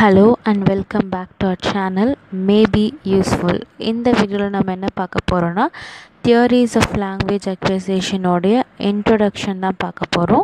Hello and welcome back to our channel maybe useful இந்த வீடியோவில் நம்ம என்ன பார்க்க போகிறோன்னா தியரிஸ் ஆஃப் லாங்குவேஜ் அக்வசேஷனோடைய இன்ட்ரொடக்ஷன் தான் பார்க்க போகிறோம்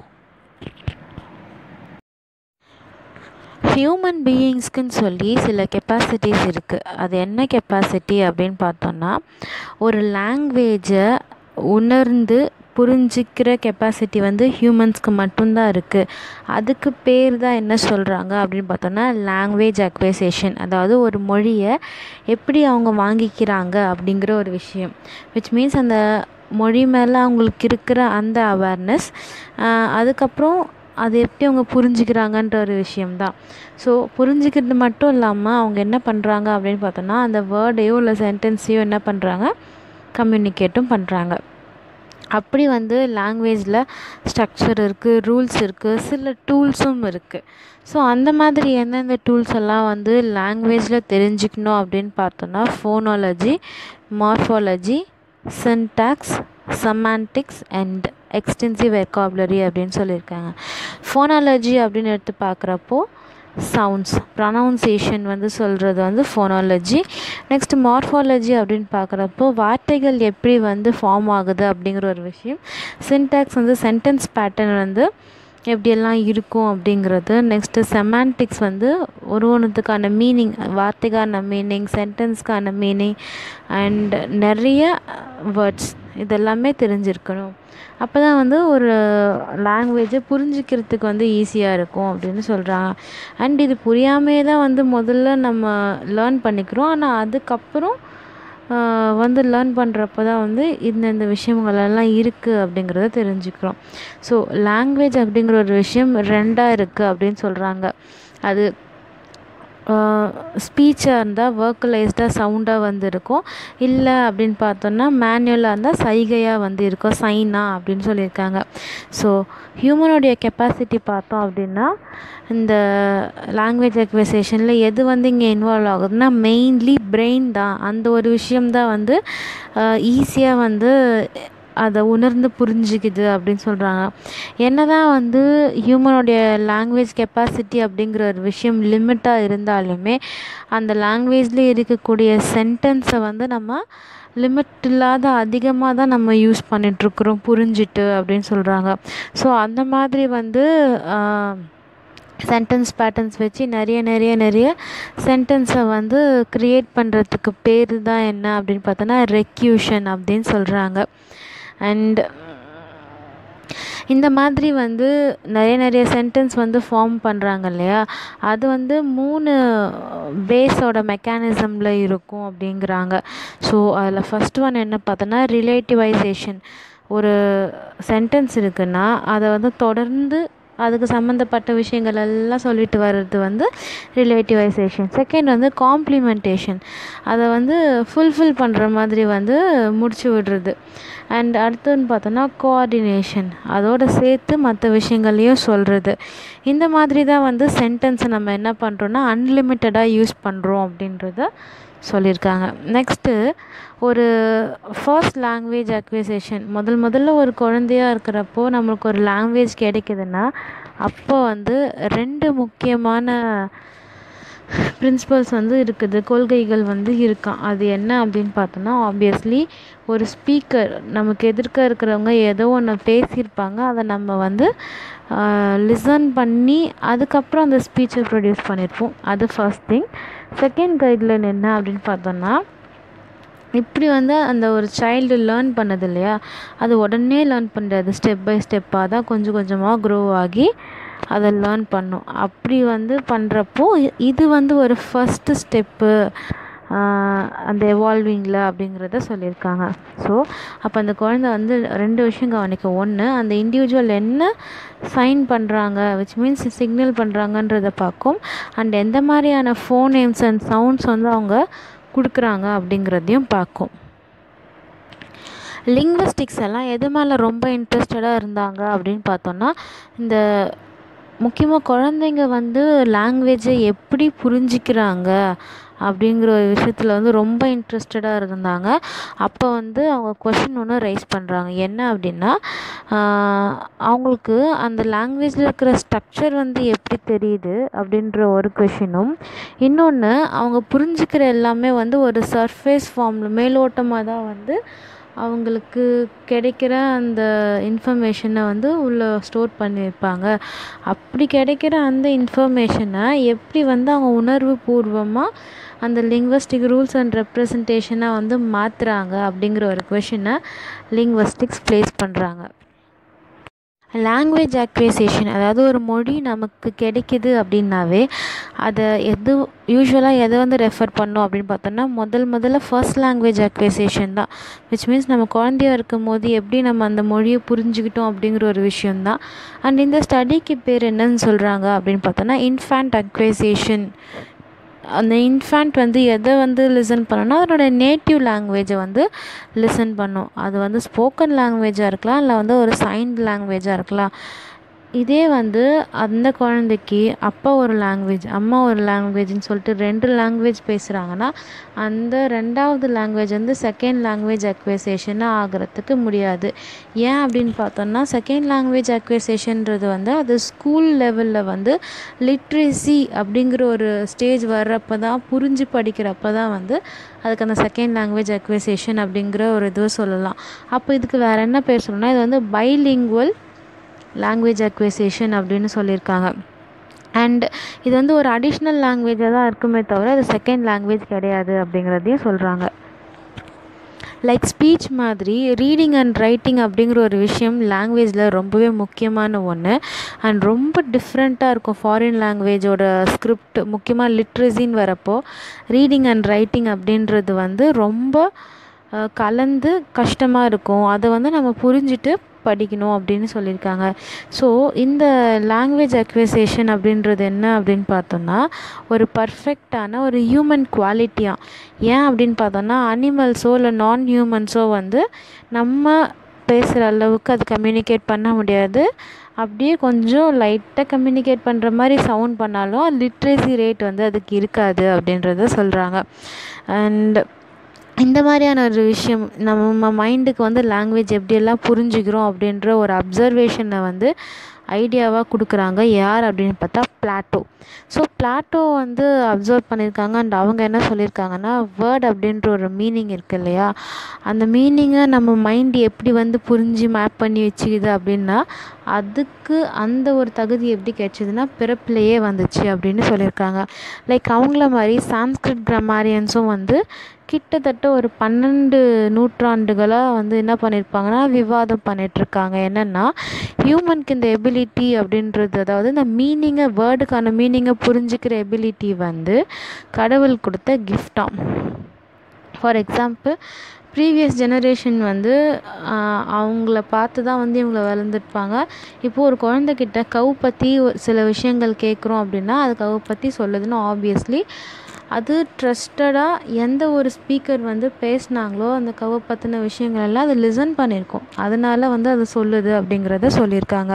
ஹியூமன் பீயிங்ஸ்க்குன்னு சொல்லி சில கெப்பாசிட்டிஸ் இருக்குது அது என்ன கெப்பாசிட்டி அப்படின்னு பார்த்தோன்னா ஒரு லாங்குவேஜை உணர்ந்து புரிஞ்சிக்கிற கெப்பாசிட்டி வந்து ஹியூமன்ஸ்க்கு மட்டும்தான் இருக்குது அதுக்கு பேர் தான் என்ன சொல்கிறாங்க அப்படின்னு பார்த்தோன்னா லாங்குவேஜ் அக்வைசேஷன் அதாவது ஒரு மொழியை எப்படி அவங்க வாங்கிக்கிறாங்க அப்படிங்கிற ஒரு விஷயம் விச் மீன்ஸ் அந்த மொழி மேலே அவங்களுக்கு இருக்கிற அந்த அவேர்னஸ் அதுக்கப்புறம் அது எப்படி அவங்க புரிஞ்சுக்கிறாங்கன்ற ஒரு விஷயம்தான் ஸோ புரிஞ்சுக்கிறது மட்டும் இல்லாமல் அவங்க என்ன பண்ணுறாங்க அப்படின்னு பார்த்தோன்னா அந்த வேர்டையோ இல்லை சென்டென்ஸையோ என்ன பண்ணுறாங்க கம்யூனிகேட்டும் பண்ணுறாங்க அப்படி வந்து லாங்குவேஜில் ஸ்ட்ரக்சர் இருக்குது ரூல்ஸ் இருக்குது சில டூல்ஸும் இருக்குது ஸோ அந்த மாதிரி எந்தெந்த டூல்ஸ் எல்லாம் வந்து லாங்குவேஜில் தெரிஞ்சுக்கணும் அப்படின்னு பார்த்தோன்னா phonology morphology syntax semantics and extensive vocabulary அப்படின்னு சொல்லியிருக்காங்க ஃபோனாலஜி அப்படின்னு எடுத்து பார்க்குறப்போ சவுண்ட்ஸ் ப்ரனவுன்சியேஷன் வந்து சொல்கிறது வந்து ஃபோனாலஜி நெக்ஸ்ட் மார்ஃபாலஜி அப்படின்னு பார்க்குறப்போ வார்த்தைகள் எப்படி வந்து ஃபார்ம் ஆகுது அப்படிங்கிற ஒரு விஷயம் சின்டாக்ஸ் வந்து சென்டென்ஸ் பேட்டர்ன் வந்து எப்படியெல்லாம் இருக்கும் அப்படிங்கிறது நெக்ஸ்ட்டு செமான்டிக்ஸ் வந்து ஒரு ஒன்றுத்துக்கான மீனிங் வார்த்தைக்கான மீனிங் சென்டென்ஸ்க்கான மீனிங் அண்ட் நிறைய வேர்ட்ஸ் இதெல்லாமே தெரிஞ்சிருக்கணும் அப்போ தான் வந்து ஒரு லாங்குவேஜை புரிஞ்சிக்கிறதுக்கு வந்து ஈஸியாக இருக்கும் அப்படின்னு சொல்கிறாங்க அண்ட் இது புரியாமே தான் வந்து முதல்ல நம்ம லேர்ன் பண்ணிக்கிறோம் ஆனால் அதுக்கப்புறம் வந்து லேர்ன் பண்ணுறப்ப தான் வந்து இந்தந்த விஷயங்களெல்லாம் இருக்குது அப்படிங்கிறத தெரிஞ்சுக்கிறோம் ஸோ லாங்குவேஜ் அப்படிங்கிற ஒரு விஷயம் ரெண்டாக இருக்குது அப்படின்னு சொல்கிறாங்க அது ஸ்பீச்சாக இருந்தால் ஒர்க்கலைஸ்டாக சவுண்டாக வந்து இருக்கும் இல்லை அப்படின்னு பார்த்தோன்னா மேனுவலாக இருந்தால் சைகையாக வந்து இருக்கும் சைனாக அப்படின்னு சொல்லியிருக்காங்க ஸோ ஹியூமனுடைய கெப்பாசிட்டி பார்த்தோம் அப்படின்னா இந்த லாங்குவேஜ் அக்வசேஷனில் எது வந்து இங்கே இன்வால்வ் ஆகுதுன்னா மெயின்லி பிரெயின் தான் அந்த ஒரு விஷயம்தான் வந்து ஈஸியாக வந்து அதை உணர்ந்து புரிஞ்சுக்குது அப்படின்னு சொல்கிறாங்க என்ன தான் வந்து ஹியூமனுடைய லாங்குவேஜ் கெப்பாசிட்டி அப்படிங்கிற ஒரு விஷயம் லிமிட்டாக இருந்தாலுமே அந்த லாங்குவேஜ்லேயே இருக்கக்கூடிய சென்டென்ஸை வந்து நம்ம லிமிட் இல்லாத அதிகமாக தான் நம்ம யூஸ் பண்ணிகிட்ருக்குறோம் புரிஞ்சுட்டு அப்படின்னு சொல்கிறாங்க ஸோ அந்த மாதிரி வந்து சென்டென்ஸ் பேட்டர்ன்ஸ் வச்சு நிறைய நிறைய நிறைய சென்டென்ஸை வந்து க்ரியேட் பண்ணுறதுக்கு பேர் தான் என்ன அப்படின்னு பார்த்தோன்னா ரெக்யூஷன் அப்படின்னு சொல்கிறாங்க அண்ட் இந்த மாதிரி வந்து நிறைய நிறைய சென்டென்ஸ் வந்து ஃபார்ம் பண்ணுறாங்க இல்லையா அது வந்து மூணு பேஸோட மெக்கானிசமில் இருக்கும் அப்படிங்கிறாங்க ஸோ அதில் ஃபஸ்ட் ஒன் என்ன பார்த்தோன்னா ரிலேட்டிவைசேஷன் ஒரு சென்டென்ஸ் இருக்குன்னா அதை வந்து தொடர்ந்து அதுக்கு சம்மந்தப்பட்ட விஷயங்கள் எல்லாம் சொல்லிட்டு வர்றது வந்து ரிலேட்டிவைசேஷன் செகண்ட் வந்து காம்ப்ளிமெண்டேஷன் அதை வந்து ஃபுல்ஃபில் பண்ணுற மாதிரி வந்து முடிச்சு விடுறது அண்ட் அடுத்ததுன்னு பார்த்தோன்னா கோஆர்டினேஷன் அதோடு சேர்த்து மற்ற விஷயங்களையும் சொல்கிறது இந்த மாதிரி தான் வந்து சென்டென்ஸை நம்ம என்ன பண்ணுறோன்னா அன்லிமிட்டடாக யூஸ் பண்ணுறோம் அப்படின்றத சொல்லியிருக்காங்க நெக்ஸ்ட்டு ஒரு ஃபர்ஸ்ட் லாங்குவேஜ் அக்விசேஷன் முதல் முதல்ல ஒரு குழந்தையாக இருக்கிறப்போ நம்மளுக்கு ஒரு லாங்குவேஜ் கிடைக்குதுன்னா அப்போ வந்து ரெண்டு முக்கியமான பிரின்சிபல்ஸ் வந்து இருக்குது கொள்கைகள் வந்து இருக்கான் அது என்ன அப்படின்னு பார்த்தோன்னா ஆப்வியஸ்லி ஒரு ஸ்பீக்கர் நமக்கு எதிர்க்க இருக்கிறவங்க ஏதோ ஒன்று பேசியிருப்பாங்க அதை நம்ம வந்து லிசன் பண்ணி அதுக்கப்புறம் அந்த ஸ்பீச்சை ப்ரொடியூஸ் பண்ணியிருப்போம் அது ஃபர்ஸ்ட் திங் செகண்ட் கைட்லைன் என்ன அப்படின்னு பார்த்தோன்னா இப்படி வந்து அந்த ஒரு சைல்டு லேர்ன் பண்ணது இல்லையா அது உடனே லேர்ன் பண்ணுறது ஸ்டெப் பை ஸ்டெப்பாக தான் கொஞ்சம் கொஞ்சமாக க்ரோ ஆகி அதை லேர்ன் பண்ணும் அப்படி வந்து பண்ணுறப்போ இது வந்து ஒரு ஃபஸ்ட்டு ஸ்டெப்பு அந்த எவால்விங்கில் அப்படிங்கிறத சொல்லியிருக்காங்க ஸோ அப்போ அந்த குழந்தை வந்து ரெண்டு விஷயம் கவனிக்கும் ஒன்று அந்த இண்டிவிஜுவல் என்ன சைன் பண்ணுறாங்க விச் மீன்ஸ் சிக்னல் பண்ணுறாங்கன்றதை பார்க்கும் அண்ட் எந்த மாதிரியான ஃபோன் நேம்ஸ் அண்ட் சவுண்ட்ஸ் வந்து அவங்க கொடுக்குறாங்க அப்படிங்கிறதையும் பார்க்கும் லிங்க்விஸ்டிக்ஸ் எல்லாம் எது மேலே ரொம்ப இன்ட்ரெஸ்டடாக இருந்தாங்க அப்படின்னு பார்த்தோன்னா இந்த முக்கியமாக குழந்தைங்க வந்து லாங்குவேஜை எப்படி புரிஞ்சிக்கிறாங்க அப்படிங்கிற ஒரு விஷயத்தில் வந்து ரொம்ப இன்ட்ரெஸ்டடாக இருந்தாங்க அப்போ வந்து அவங்க கொஷின் ஒன்று ரைஸ் பண்ணுறாங்க என்ன அப்படின்னா அவங்களுக்கு அந்த லாங்குவேஜில் இருக்கிற ஸ்ட்ரக்சர் வந்து எப்படி தெரியுது அப்படின்ற ஒரு கொஷினும் இன்னொன்று அவங்க புரிஞ்சுக்கிற எல்லாமே வந்து ஒரு சர்ஃபேஸ் ஃபார்மில் மேலோட்டமாக தான் வந்து அவங்களுக்கு கிடைக்கிற அந்த இன்ஃபர்மேஷனை வந்து உள்ளே ஸ்டோர் பண்ணியிருப்பாங்க அப்படி கிடைக்கிற அந்த இன்ஃபர்மேஷனை எப்படி வந்து அவங்க உணர்வு பூர்வமாக அந்த லிங்வஸ்டிக் ரூல்ஸ் அண்ட் ரெப்ரசன்டேஷனை வந்து மாற்றுறாங்க அப்படிங்கிற ஒரு கொஷினை லிங்வஸ்டிக்ஸ் ப்ளேஸ் பண்ணுறாங்க லாங்குவேஜ் அக்வேசேஷன் அதாவது ஒரு மொழி நமக்கு கிடைக்கிது அப்படின்னாவே அதை எது யூஸ்வலாக எதை வந்து ரெஃபர் பண்ணோம் அப்படின்னு பார்த்தோம்னா முதல் முதல்ல ஃபர்ஸ்ட் லாங்குவேஜ் அக்வேசேஷன் தான் விச் மீன்ஸ் நம்ம குழந்தையா இருக்கும் போது எப்படி நம்ம அந்த மொழியை புரிஞ்சுக்கிட்டோம் அப்படிங்கிற ஒரு விஷயந்தான் அண்ட் இந்த ஸ்டடிக்கு பேர் என்னன்னு சொல்கிறாங்க அப்படின்னு பார்த்தோன்னா இன்ஃபேண்ட் அக்வேசேஷன் அந்த இன்ஃபேண்ட் வந்து எதை வந்து லிசன் பண்ணணும்னா அதனோட நேட்டிவ் லாங்குவேஜை வந்து லிசன் பண்ணும் அது வந்து ஸ்போக்கன் லாங்குவேஜாக இருக்கலாம் இல்லை வந்து ஒரு சைன் லாங்குவேஜாக இருக்கலாம் இதே வந்து அந்த குழந்தைக்கு அப்பா ஒரு லாங்குவேஜ் அம்மா ஒரு லாங்குவேஜ்னு சொல்லிட்டு ரெண்டு லாங்குவேஜ் பேசுகிறாங்கன்னா அந்த ரெண்டாவது லாங்குவேஜ் வந்து செகண்ட் லாங்குவேஜ் அக்வேசேஷனாக ஆகிறதுக்கு முடியாது ஏன் அப்படின்னு பார்த்தோம்னா செகண்ட் லாங்குவேஜ் அக்வேசேஷன்றது வந்து அது ஸ்கூல் லெவலில் வந்து லிட்ரஸி அப்படிங்கிற ஒரு ஸ்டேஜ் வர்றப்ப தான் புரிஞ்சு படிக்கிறப்ப தான் வந்து அதுக்கு அந்த செகண்ட் லாங்குவேஜ் அக்வேசேஷன் அப்படிங்கிற ஒரு இதுவை சொல்லலாம் அப்போ இதுக்கு வேறு என்ன பேர் சொல்லணும்னா இது வந்து பைலிங்குவல் லாங்குவேஜ் அக்வேசேஷன் அப்படின்னு சொல்லியிருக்காங்க அண்ட் இது வந்து ஒரு அடிஷ்னல் லாங்குவேஜாக தான் இருக்குமே தவிர அது செகண்ட் லாங்குவேஜ் கிடையாது அப்படிங்கிறதையும் சொல்கிறாங்க லைக் ஸ்பீச் மாதிரி ரீடிங் அண்ட் ரைட்டிங் அப்படிங்கிற ஒரு விஷயம் லாங்குவேஜில் ரொம்பவே முக்கியமான ஒன்று அண்ட் ரொம்ப டிஃப்ரெண்ட்டாக இருக்கும் ஃபாரின் லாங்குவேஜோட ஸ்கிரிப்ட் முக்கியமாக லிட்ரஸின்னு வரப்போ ரீடிங் அண்ட் ரைட்டிங் அப்படின்றது வந்து ரொம்ப கலந்து கஷ்டமாக இருக்கும் அதை வந்து நம்ம புரிஞ்சுட்டு படிக்கணும் அப்படின்னு சொல்லியிருக்காங்க ஸோ இந்த லாங்குவேஜ் அக்வசேஷன் அப்படின்றது என்ன அப்படின்னு பார்த்தோம்னா ஒரு பர்ஃபெக்டான ஒரு ஹியூமன் குவாலிட்டியாக ஏன் அப்படின்னு பார்த்தோம்னா அனிமல்ஸோ இல்லை நான் ஹியூமன்ஸோ வந்து நம்ம பேசுகிற அளவுக்கு அது கம்யூனிகேட் பண்ண முடியாது அப்படியே கொஞ்சம் லைட்டாக கம்யூனிகேட் பண்ணுற மாதிரி சவுண்ட் பண்ணாலும் லிட்ரேசி ரேட் வந்து அதுக்கு இருக்காது அப்படின்றத சொல்கிறாங்க அண்ட் இந்த மாதிரியான ஒரு விஷயம் நம்ம மைண்டுக்கு வந்து லாங்குவேஜ் எப்படியெல்லாம் புரிஞ்சுக்கிறோம் அப்படின்ற ஒரு அப்சர்வேஷனை வந்து ஐடியாவாக கொடுக்குறாங்க யார் அப்படின்னு பார்த்தா பிளாட்டோ ஸோ பிளாட்டோ வந்து அப்சர்வ் பண்ணியிருக்காங்க அண்ட் அவங்க என்ன சொல்லியிருக்காங்கன்னா வேர்ட் அப்படின்ற ஒரு மீனிங் இருக்குது இல்லையா அந்த மீனிங்கை நம்ம மைண்ட் எப்படி வந்து புரிஞ்சு மேப் பண்ணி வச்சுக்குது அப்படின்னா அதுக்கு அந்த ஒரு தகுதி எப்படி கிடைச்சிதுன்னா பிறப்பிலேயே வந்துச்சு அப்படின்னு சொல்லியிருக்காங்க லைக் அவங்கள மாதிரி சான்ஸ்கிரிட் கிராமாரியன்ஸும் வந்து கிட்டத்தட்ட ஒரு பன்னெண்டு நூற்றாண்டுகளாக வந்து என்ன பண்ணியிருப்பாங்கன்னா விவாதம் பண்ணிகிட்ருக்காங்க என்னென்னா ஹியூமனுக்கு இந்த எபிலிட்டி அப்படின்றது அதாவது இந்த மீனிங்கை வேர்டுக்கான மீனிங்கை புரிஞ்சுக்கிற எபிலிட்டி வந்து கடவுள் கொடுத்த கிஃப்டாம் ஃபார் எக்ஸாம்பிள் ப்ரீவியஸ் ஜெனரேஷன் வந்து அவங்கள பார்த்து தான் வந்து இவங்கள வளர்ந்துருப்பாங்க இப்போது ஒரு குழந்தைகிட்ட கவு பற்றி சில விஷயங்கள் கேட்குறோம் அப்படின்னா அது கவு பற்றி சொல்லுதுன்னு ஆப்வியஸ்லி அது ட்ரஸ்டடாக எந்த ஒரு ஸ்பீக்கர் வந்து பேசினாங்களோ அந்த கவை பற்றின விஷயங்கள் எல்லாம் அது லிசன் பண்ணியிருக்கோம் அதனால வந்து அது சொல்லுது அப்படிங்கிறத சொல்லியிருக்காங்க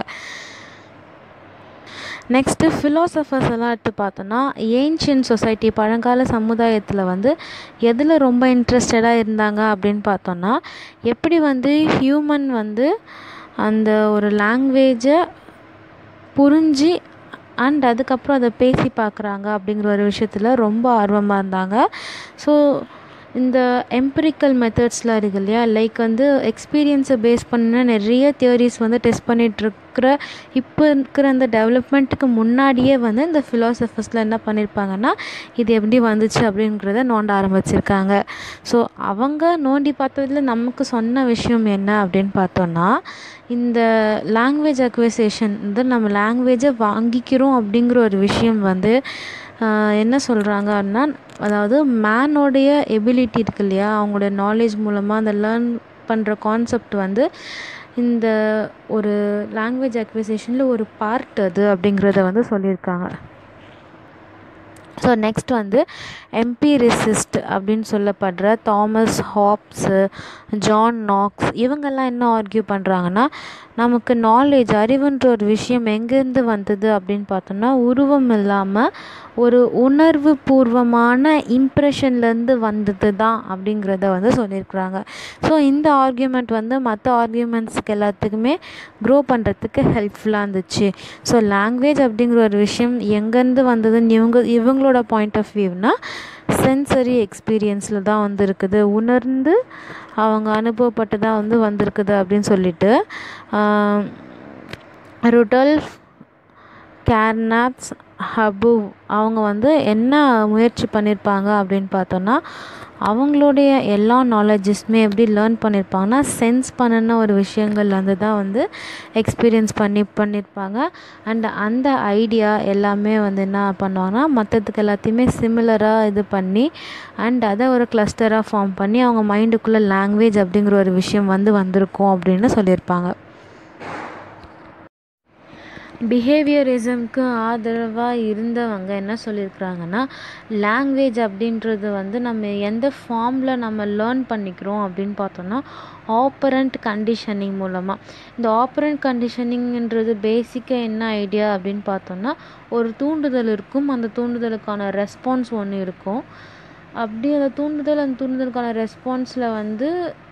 நெக்ஸ்ட்டு ஃபிலாசபர்ஸ் எல்லாம் எடுத்து பார்த்தோன்னா ஏன்ஷியன் சொசைட்டி பழங்கால சமுதாயத்தில் வந்து எதில் ரொம்ப இன்ட்ரெஸ்டடாக இருந்தாங்க அப்படின்னு பார்த்தோன்னா எப்படி வந்து ஹியூமன் வந்து அந்த ஒரு லாங்குவேஜை புரிஞ்சு அண்ட் அதுக்கப்புறம் அதை பேசி பார்க்குறாங்க அப்படிங்கிற ஒரு விஷயத்தில் ரொம்ப ஆர்வமாக இருந்தாங்க ஸோ இந்த எம்பிரிக்கல் மெத்தட்ஸ்லாம் இருக்கு இல்லையா லைக் வந்து எக்ஸ்பீரியன்ஸை பேஸ் பண்ண நிறைய தியரிஸ் வந்து டெஸ்ட் பண்ணிகிட்ருக்கிற இப்போ இருக்கிற அந்த டெவலப்மெண்ட்டுக்கு முன்னாடியே வந்து இந்த ஃபிலாசபர்ஸில் என்ன பண்ணியிருப்பாங்கன்னா இது எப்படி வந்துச்சு அப்படிங்கிறத நோண்ட ஆரம்பிச்சிருக்காங்க ஸோ அவங்க நோண்டி பார்த்ததில் நமக்கு சொன்ன விஷயம் என்ன அப்படின்னு பார்த்தோன்னா இந்த லாங்குவேஜ் அக்வசேஷன் வந்து நம்ம லாங்குவேஜை வாங்கிக்கிறோம் அப்படிங்கிற ஒரு விஷயம் வந்து என்ன சொல்கிறாங்க அப்படின்னா அதாவது மேனோடைய எபிலிட்டி இருக்கு இல்லையா அவங்களோட நாலேஜ் மூலமாக அந்த லேர்ன் பண்ணுற கான்செப்ட் வந்து இந்த ஒரு லாங்குவேஜ் அக்விசேஷனில் ஒரு பார்ட் அது அப்படிங்கிறத வந்து சொல்லியிருக்காங்க ஸோ நெக்ஸ்ட் வந்து எம்பிரிசிஸ்ட் அப்படின்னு சொல்லப்படுற தாமஸ் ஹாப்ஸு ஜான் நாக்ஸ் இவங்கெல்லாம் என்ன ஆர்கியூ பண்ணுறாங்கன்னா நமக்கு நாலேஜ் அறிவுன்ற ஒரு விஷயம் எங்கேருந்து வந்தது அப்படின்னு பார்த்தோம்னா உருவம் இல்லாமல் ஒரு உணர்வு பூர்வமான இம்ப்ரெஷன்லேருந்து வந்தது தான் அப்படிங்கிறத வந்து சொல்லியிருக்கிறாங்க ஸோ இந்த ஆர்கியூமெண்ட் வந்து மற்ற ஆர்கியூமெண்ட்ஸ்க்கு எல்லாத்துக்குமே க்ரோ பண்ணுறதுக்கு ஹெல்ப்ஃபுல்லாக இருந்துச்சு ஸோ லாங்குவேஜ் அப்படிங்கிற ஒரு விஷயம் எங்கேருந்து வந்ததுன்னு இவங்க இவங்களோட பாயிண்ட் ஆஃப் வியூனா சென்சரி எக்ஸ்பீரியன்ஸில் தான் வந்து இருக்குது உணர்ந்து அவங்க அனுபவப்பட்டு தான் வந்து வந்திருக்குது அப்படின்னு சொல்லிட்டு ருடல்ஃப் கேர்னாப்ஸ் ஹபு அவங்க வந்து என்ன முயற்சி பண்ணியிருப்பாங்க அப்படின்னு பார்த்தோன்னா அவங்களுடைய எல்லா நாலேஜஸ்மே எப்படி லேர்ன் பண்ணியிருப்பாங்கன்னா சென்ஸ் பண்ணின ஒரு விஷயங்கள்லேருந்து தான் வந்து எக்ஸ்பீரியன்ஸ் பண்ணி பண்ணியிருப்பாங்க அண்ட் அந்த ஐடியா எல்லாமே வந்து என்ன பண்ணுவாங்கன்னா மற்றதுக்கு எல்லாத்தையுமே சிமிலராக இது பண்ணி அண்ட் அதை ஒரு கிளஸ்டராக ஃபார்ம் பண்ணி அவங்க மைண்டுக்குள்ளே லாங்குவேஜ் அப்படிங்கிற ஒரு விஷயம் வந்து வந்திருக்கும் அப்படின்னு சொல்லியிருப்பாங்க பிஹேவியரிசம்க்கு ஆதரவாக இருந்தவங்க என்ன சொல்லியிருக்கிறாங்கன்னா லாங்குவேஜ் அப்படின்றது வந்து நம்ம எந்த ஃபார்மில் நம்ம லேர்ன் பண்ணிக்கிறோம் அப்படின்னு பார்த்தோன்னா ஆப்பரண்ட் கண்டிஷனிங் மூலமாக இந்த ஆப்பரண்ட் கண்டிஷனிங்ன்றது பேசிக்காக என்ன ஐடியா அப்படின்னு பார்த்தோன்னா ஒரு தூண்டுதல் இருக்கும் அந்த தூண்டுதலுக்கான ரெஸ்பான்ஸ் ஒன்று இருக்கும் அப்படி அந்த தூண்டுதல் அந்த தூண்டுதலுக்கான ரெஸ்பான்ஸில் வந்து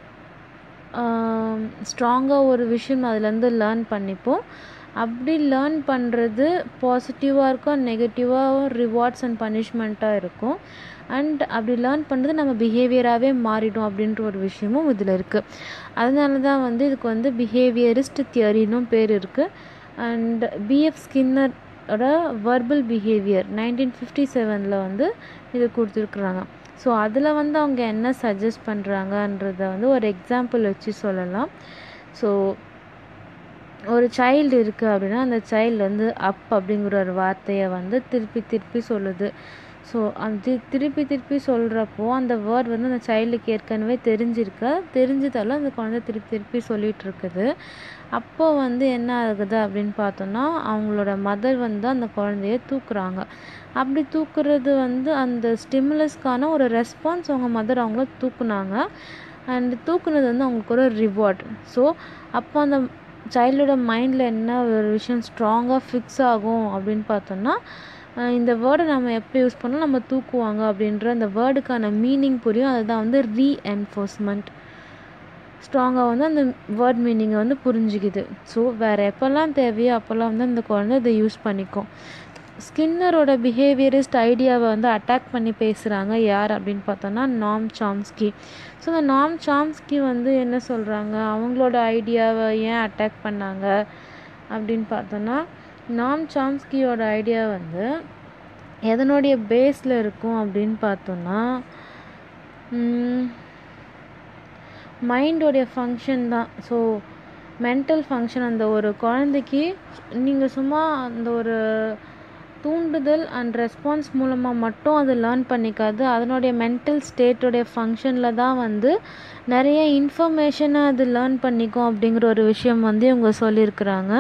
ஸ்ட்ராங்காக ஒரு விஷயம் அதுலேருந்து லேர்ன் பண்ணிப்போம் அப்படி லேர்ன் பண்ணுறது பாசிட்டிவாக இருக்கும் நெகட்டிவாகவும் ரிவார்ட்ஸ் அண்ட் பனிஷ்மெண்ட்டாக இருக்கும் அண்ட் அப்படி லேர்ன் பண்ணுறது நம்ம பிஹேவியராகவே மாறிடும் அப்படின்ற ஒரு விஷயமும் இதில் இருக்குது அதனால தான் வந்து இதுக்கு வந்து பிஹேவியரிஸ்ட் தியரினும் பேர் இருக்குது அண்ட் பிஎஃப் ஸ்கின்னரோட வர்பல் பிஹேவியர் நைன்டீன் ஃபிஃப்டி செவனில் வந்து இது கொடுத்துருக்குறாங்க ஸோ அதில் வந்து அவங்க என்ன சஜஸ்ட் பண்ணுறாங்கன்றத வந்து ஒரு எக்ஸாம்பிள் வச்சு சொல்லலாம் ஸோ ஒரு சைல்டு இருக்குது அப்படின்னா அந்த சைல்டு வந்து அப் அப்படிங்கிற ஒரு வார்த்தையை வந்து திருப்பி திருப்பி சொல்லுது ஸோ அது திருப்பி திருப்பி சொல்கிறப்போ அந்த வேர்ட் வந்து அந்த சைல்டுக்கு ஏற்கனவே தெரிஞ்சிருக்கு தெரிஞ்சதாலும் அந்த குழந்தை திருப்பி திருப்பி சொல்லிகிட்டு இருக்குது அப்போ வந்து என்ன ஆகுது அப்படின்னு பார்த்தோன்னா அவங்களோட மதர் வந்து அந்த குழந்தைய தூக்குறாங்க அப்படி தூக்குறது வந்து அந்த ஸ்டிமுலஸ்க்கான ஒரு ரெஸ்பான்ஸ் அவங்க மதர் அவங்கள தூக்குனாங்க அண்ட் தூக்குனது வந்து அவங்களுக்கு ஒரு ரிவார்ட் ஸோ அப்போ அந்த சைல்டோட மைண்டில் என்ன ஒரு விஷயம் ஸ்ட்ராங்காக ஃபிக்ஸ் ஆகும் அப்படின்னு பார்த்தோன்னா இந்த வேர்டை நம்ம எப்போ யூஸ் பண்ணால் நம்ம தூக்குவாங்க அப்படின்ற அந்த வேர்டுக்கான மீனிங் புரியும் அதுதான் வந்து ரீஎன்ஃபோர்ஸ்மெண்ட் ஸ்ட்ராங்காக வந்து அந்த வேர்ட் மீனிங்கை வந்து புரிஞ்சுக்குது ஸோ வேறு எப்போல்லாம் தேவையோ அப்போல்லாம் வந்து அந்த குழந்தை இதை யூஸ் பண்ணிக்கும் ஸ்கின்னரோட பிஹேவியரிஸ்ட் ஐடியாவை வந்து அட்டாக் பண்ணி பேசுகிறாங்க யார் அப்படின்னு பார்த்தோன்னா நாம் சாம்ஸ்கி ஸோ இந்த நாம் சாம்ஸ்கி வந்து என்ன சொல்கிறாங்க அவங்களோட ஐடியாவை ஏன் அட்டாக் பண்ணாங்க அப்படின்னு பார்த்தோன்னா நாம் சாம்ஸ்கியோட ஐடியா வந்து எதனுடைய பேஸில் இருக்கும் அப்படின்னு பார்த்தோன்னா மைண்டோடைய ஃபங்க்ஷன் தான் ஸோ மென்டல் ஃபங்க்ஷன் அந்த ஒரு குழந்தைக்கு நீங்கள் சும்மா அந்த ஒரு தூண்டுதல் அண்ட் ரெஸ்பான்ஸ் மூலமாக மட்டும் அது லேர்ன் பண்ணிக்காது அதனுடைய மென்டல் ஸ்டேட்டோடைய ஃபங்க்ஷனில் தான் வந்து நிறைய இன்ஃபர்மேஷனை அது லேர்ன் பண்ணிக்கும் அப்படிங்கிற ஒரு விஷயம் வந்து இவங்க சொல்லியிருக்கிறாங்க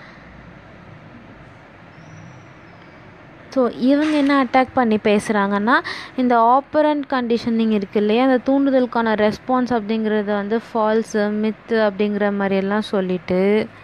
ஸோ இவங்க என்ன அட்டாக் பண்ணி பேசுகிறாங்கன்னா இந்த ஆப்பரண்ட் கண்டிஷனிங் இருக்குது இல்லையா அந்த தூண்டுதலுக்கான ரெஸ்பான்ஸ் அப்படிங்கிறத வந்து ஃபால்ஸு மித்து அப்படிங்கிற மாதிரியெல்லாம் சொல்லிட்டு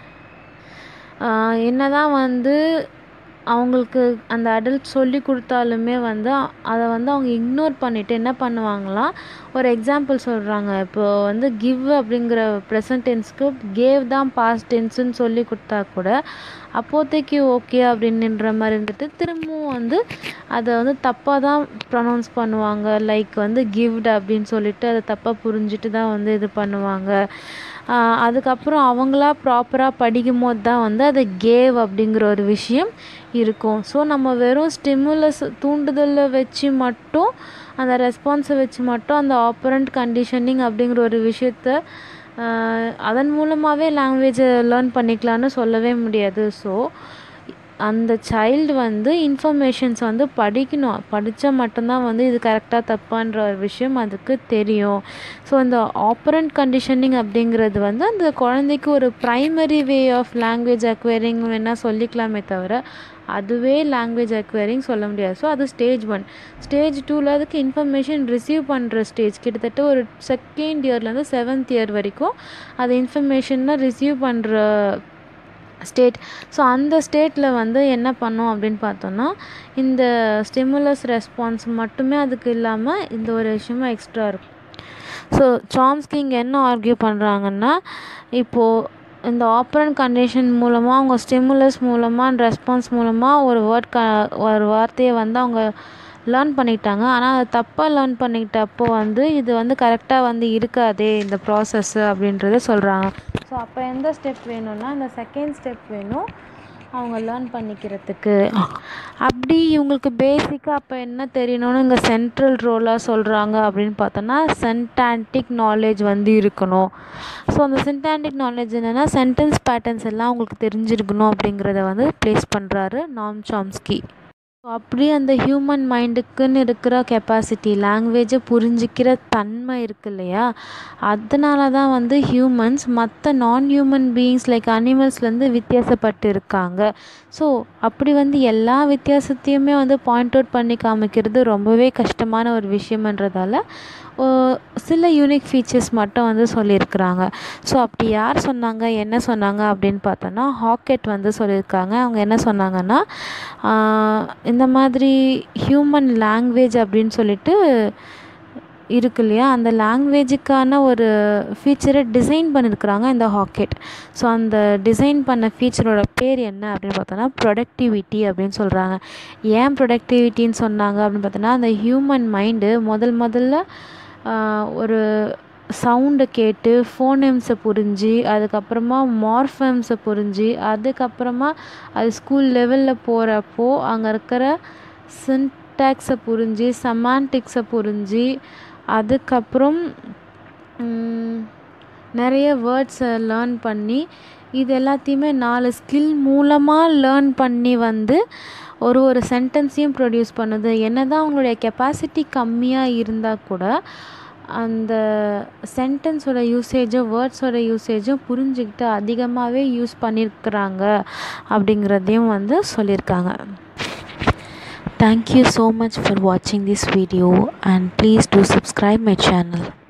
என்ன தான் வந்து அவங்களுக்கு அந்த அடல்ட் சொல்லி கொடுத்தாலுமே வந்து அதை வந்து அவங்க இக்னோர் பண்ணிவிட்டு என்ன பண்ணுவாங்களாம் ஒரு எக்ஸாம்பிள் சொல்கிறாங்க இப்போ வந்து கிவ் அப்படிங்கிற ப்ரெசன்ட் டென்ஸ்க்கு கேவ் தான் பாஸ்ட் டென்ஸுன்னு சொல்லி கொடுத்தா கூட அப்போதைக்கு ஓகே அப்படின்ற மாதிரி இருந்துட்டு திரும்பவும் வந்து அதை வந்து தப்பாக தான் ப்ரொனவுன்ஸ் பண்ணுவாங்க லைக் வந்து கிவ்ட் அப்படின்னு சொல்லிட்டு அதை தப்பாக புரிஞ்சுட்டு தான் வந்து இது பண்ணுவாங்க அதுக்கப்புறம் அவங்களா ப்ராப்பராக படிக்கும் போது தான் வந்து அது கேவ் அப்படிங்கிற ஒரு விஷயம் இருக்கும் ஸோ நம்ம வெறும் ஸ்டிமுலஸ் தூண்டுதலை வச்சு மட்டும் அந்த ரெஸ்பான்ஸை வச்சு மட்டும் அந்த ஆப்பரண்ட் கண்டிஷனிங் அப்படிங்கிற ஒரு விஷயத்த அதன் மூலமாகவே லாங்குவேஜை லேர்ன் பண்ணிக்கலான்னு சொல்லவே முடியாது ஸோ அந்த சைல்டு வந்து இன்ஃபர்மேஷன்ஸ் வந்து படிக்கணும் படித்தா மட்டும்தான் வந்து இது கரெக்டாக தப்பான்ற ஒரு விஷயம் அதுக்கு தெரியும் ஸோ இந்த ஆப்பரண்ட் கண்டிஷனிங் அப்படிங்கிறது வந்து அந்த குழந்தைக்கு ஒரு primary way of language acquiring வேணால் சொல்லிக்கலாமே தவிர அதுவே லாங்குவேஜ் அக்வயரிங் சொல்ல முடியாது ஸோ அது ஸ்டேஜ் ஒன் ஸ்டேஜ் டூவில் அதுக்கு இன்ஃபர்மேஷன் ரிசீவ் பண்ணுற ஸ்டேஜ் கிட்டத்தட்ட ஒரு செகண்ட் இயர்லேருந்து செவன்த் இயர் வரைக்கும் அது இன்ஃபர்மேஷனை ரிசீவ் பண்ணுற ஸ்டேட் ஸோ அந்த ஸ்டேட்டில் வந்து என்ன பண்ணோம் அப்படின்னு பார்த்தோன்னா இந்த ஸ்டிமுலஸ் ரெஸ்பான்ஸ் மட்டுமே அதுக்கு இல்லாமல் இந்த ஒரு விஷயமும் எக்ஸ்ட்ரா இருக்கும் ஸோ சாம்ஸ்கி இங்கே என்ன ஆர்கியூ பண்ணுறாங்கன்னா இப்போது இந்த ஆப்ரண்ட் கண்டிஷன் மூலமாக அவங்க ஸ்டிமுலஸ் மூலமாக ரெஸ்பான்ஸ் மூலமாக ஒரு வேர்ட் க ஒரு வார்த்தையை வந்து அவங்க லேர்ன் பண்ணிக்கிட்டாங்க ஆனால் அதை தப்பாக லேர்ன் பண்ணிக்கிட்டப்போ வந்து இது வந்து கரெக்டாக வந்து இருக்காதே இந்த ப்ராசஸ்ஸு அப்படின்றத சொல்கிறாங்க ஸோ அப்போ எந்த ஸ்டெப் வேணும்னா இந்த செகண்ட் ஸ்டெப் வேணும் அவங்க லேர்ன் பண்ணிக்கிறதுக்கு அப்படி இவங்களுக்கு பேசிக்காக அப்போ என்ன தெரியணும்னு இங்கே சென்ட்ரல் ரோலாக சொல்கிறாங்க அப்படின்னு பார்த்தோன்னா சென்டான்டிக் நாலேஜ் வந்து இருக்கணும் ஸோ அந்த சென்டான்டிக் நாலேஜ் என்னென்னா சென்டென்ஸ் பேட்டர்ன்ஸ் எல்லாம் அவங்களுக்கு தெரிஞ்சிருக்கணும் அப்படிங்கிறத வந்து ப்ளேஸ் பண்ணுறாரு நாம் சாம்ஸ்கி ஸோ அப்படியே அந்த ஹியூமன் மைண்டுக்குன்னு இருக்கிற கெப்பாசிட்டி லாங்குவேஜை புரிஞ்சிக்கிற தன்மை இருக்கு இல்லையா அதனால தான் வந்து ஹியூமன்ஸ் மற்ற நான் ஹியூமன் பீயிங்ஸ் லைக் அனிமல்ஸ்லேருந்து வித்தியாசப்பட்டு இருக்காங்க ஸோ அப்படி வந்து எல்லா வித்தியாசத்தையுமே வந்து பாயிண்ட் அவுட் பண்ணி காமிக்கிறது ரொம்பவே கஷ்டமான ஒரு விஷயம்ன்றதால சில யூனிக் ஃபீச்சர்ஸ் மட்டும் வந்து சொல்லியிருக்கிறாங்க ஸோ அப்படி யார் சொன்னாங்க என்ன சொன்னாங்க அப்படின்னு பார்த்தோன்னா ஹாக்கெட் வந்து சொல்லியிருக்காங்க அவங்க என்ன சொன்னாங்கன்னா இந்த மாதிரி ஹியூமன் லாங்குவேஜ் அப்படின்னு சொல்லிட்டு இருக்கு இல்லையா அந்த லாங்குவேஜுக்கான ஒரு ஃபீச்சரை டிசைன் பண்ணியிருக்கிறாங்க இந்த ஹாக்கெட் ஸோ அந்த டிசைன் பண்ண ஃபீச்சரோட பேர் என்ன அப்படின்னு பார்த்தோன்னா ப்ரொடக்டிவிட்டி அப்படின்னு சொல்கிறாங்க ஏன் ப்ரொடக்டிவிட்டின்னு சொன்னாங்க அப்படின்னு பார்த்தோன்னா அந்த ஹியூமன் மைண்டு முதல் முதல்ல ஒரு சவுண்டை கேட்டு ஃபோனேம்ஸை புரிஞ்சு அதுக்கப்புறமா மார்ஃபம்ஸை புரிஞ்சு அதுக்கப்புறமா அது ஸ்கூல் லெவலில் போகிறப்போ அங்கே இருக்கிற சின்டாக்ஸை புரிஞ்சு சமான்டிக்ஸை புரிஞ்சு அதுக்கப்புறம் நிறைய வேர்ட்ஸை லேர்ன் பண்ணி இது எல்லாத்தையுமே நாலு ஸ்கில் மூலமாக லேர்ன் பண்ணி வந்து ஒரு ஒரு சென்டென்ஸையும் ப்ரொடியூஸ் பண்ணுது என்ன தான் அவங்களுடைய கெப்பாசிட்டி கம்மியாக இருந்தால் கூட அந்த சென்டென்ஸோட யூசேஜும் வேர்ட்ஸோட யூசேஜும் புரிஞ்சுக்கிட்டு அதிகமாகவே யூஸ் பண்ணியிருக்கிறாங்க அப்படிங்கிறதையும் வந்து சொல்லியிருக்காங்க Thank you so much for watching this video and please do subscribe my channel.